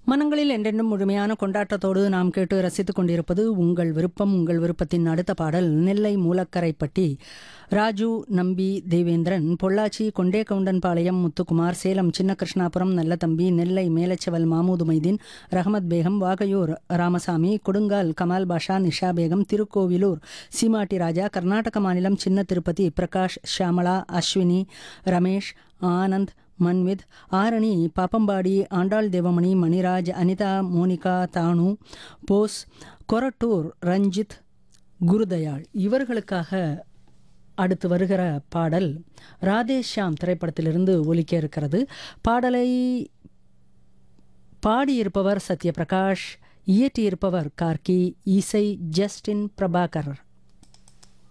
மனங்களில் என்றென்றும் முழுமையான கொண்டாட்டத்தோடு நாம் கேட்டு ரசித்துக் கொண்டிருப்பது உங்கள் விருப்பம் உங்கள் விருப்பத்தின் அடுத்த பாடல் நெல்லை மூலக்கரைப்பட்டி ராஜு நம்பி தேவேந்திரன் பொள்ளாச்சி கொண்டேகவுண்டன்பாளையம் முத்துக்குமார் சேலம் சின்ன கிருஷ்ணாபுரம் நல்லதம்பி நெல்லை மேலச்சவல் மாமூது மைதீன் ரஹமத் பேகம் வாகையூர் ராமசாமி கொடுங்கால் கமால் பாஷா நிஷா பேகம் திருக்கோவிலூர் சீமாட்டி ராஜா கர்நாடக மாநிலம் சின்ன திருப்பதி பிரகாஷ் ஷியாமளா அஸ்வினி ரமேஷ் ஆனந்த் மன்வித் ஆரணி பாப்பம்பாடி ஆண்டாள் தேவமணி மணிராஜ் அனிதா மோனிகா தானு போஸ் கொரட்டூர் ரஞ்சித் குருதயாள் இவர்களுக்காக அடுத்து வருகிற பாடல் ராதேஷ்யாம் திரைப்படத்திலிருந்து ஒலிக்க இருக்கிறது பாடலை பாடியிருப்பவர் சத்யபிரகாஷ் இயற்றியிருப்பவர் கார்கி இசை ஜஸ்டின் பிரபாகர்